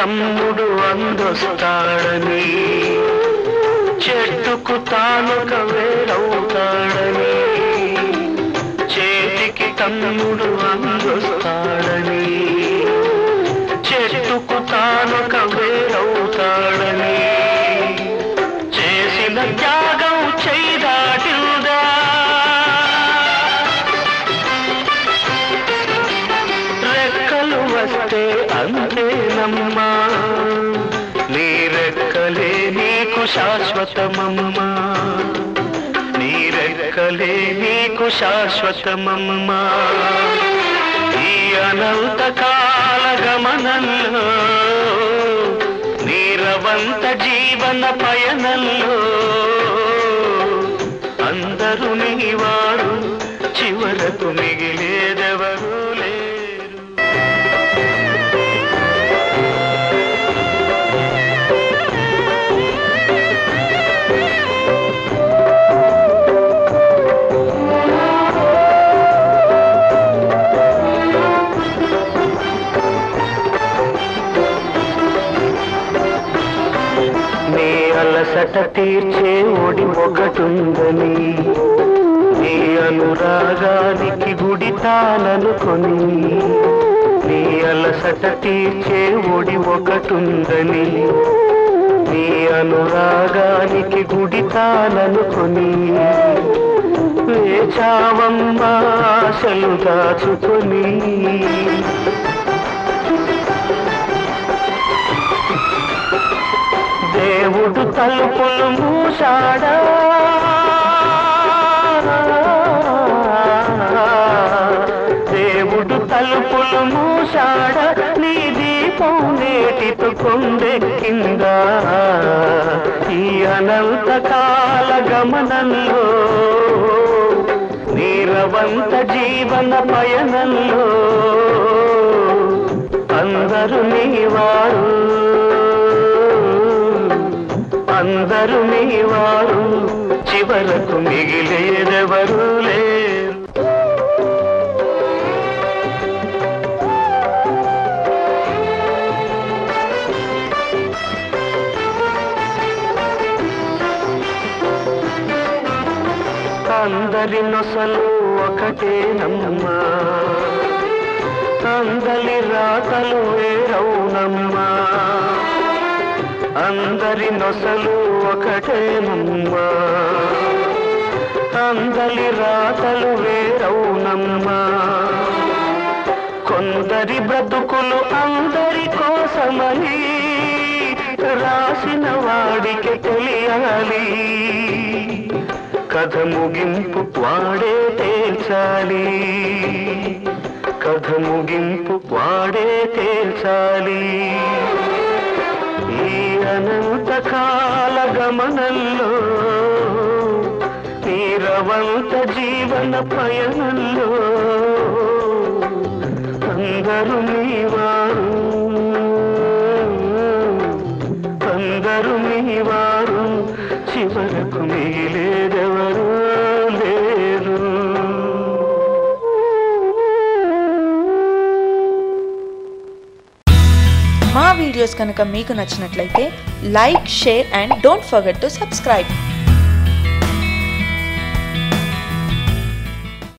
తమ్ముడు అందొస్తాడని చెట్టుకు తానొక వేరవుతాడని చేతికి తమ్ముడు అందొస్తాడని చెట్టుకు తానొక వేరవుతాడని చేసిన త్యాగం చేయదాటిందా రెక్కలు వస్తే అంతేనమ్మా నీ రెక్కలే నీకు శాశ్వతమమ్మా నీ రెక్కలే నీకు శాశ్వతమమ్మా ఈ అనంత కాల గమనంలో నీరవంత జీవన పయనంలో అందరూ నీవారు చివరకు మిగిలేదెవరూ లేరు నీ అలసట తీర్చే ఒడి ఒకటుందని నీ అనురాగానికి గుడి తాననుకొని నీ అలసట తీర్చే ఒడి ఒకటుందని నీ అనురాగానికి గుడి తాననుకొని వేచావమ్మా ఆశలు దాచుకొని దేవుడు తలుపులు మూసాడా దేవుడు తలుపులు మూసాడా నీ దీపం నేటితో కొండెక్కిందా ఈ అనంత కాల గమనంలో నీరవంత జీవన పయనంలో అందరూ నీవారు అందరూ నీవారు చివరకు మిగిలేదెవరూ లేరు అందరి నొసలు ఒకటేనమ్మా అందరి రాతలు వేరవునమ్మా అందరి నొసలు ఒకటేనమ్మా అందరి రాతలు వేరవునమ్మా కొందరి బ్రతుకులు అందరి కోసమని రాసిన వాడికి తెలియాలి కథ ముగింపు వాడే తేల్చాలి కథ ముగింపు వాడే తేల్చాలి ఈ అనంత కాల గమనంలో నీరవంత జీవన పయనంలో అందరూ నీవారు అందరూ మీవారు చివరకు మిగిలేదెవరూ లేరు మా వీడియోస్ కనుక మీకు నచ్చినట్లయితే like share and don't forget to subscribe